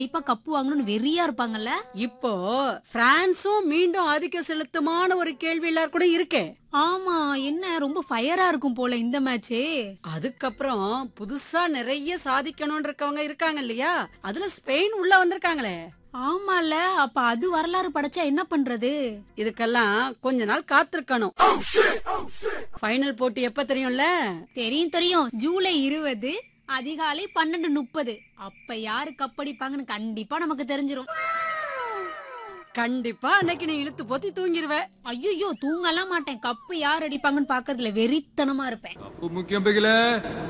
இப்ப கப்பு வாங்கணும்னு வெறியா இருப்பாங்கல்ல இப்போ பிரான்சும் மீண்டும் ஆதிக்கம் செலுத்துமான ஒரு கேள்வி எல்லாரும் கூட இருக்கே ஆமா என்ன ரொம்ப ஃபயரா இருக்கும் போல இந்த மேட்ச் அதுக்கப்புறம் புதுசா நிறைய சாதிக்கணும்னு இருக்கவங்க இருக்காங்க இல்லையா அதுல ஸ்பெயின் உள்ள வந்திருக்காங்களே ஆமால அப்ப அது வரலாறு படைச்சா என்ன பண்றது இதுக்கெல்லாம் கொஞ்ச நாள் காத்திருக்கணும் ஃபைனல் போட்டி எப்ப தெரியும்ல தெரியும் தெரியும் ஜூலை இருபது அதிகாலை பன்னெண்டு முப்பது அப்ப யாரு கப்படிப்பாங்கன்னு கண்டிப்பா நமக்கு தெரிஞ்சிரும் கண்டிப்பா அன்னைக்கு நீ இழுத்து போத்தி தூங்கிருவ ஐயோ தூங்கலாம் மாட்டேன் கப்பு யார் அடிப்பாங்கன்னு பாக்குறதுல வெறித்தனமா இருப்பேன் முக்கியம் பிகில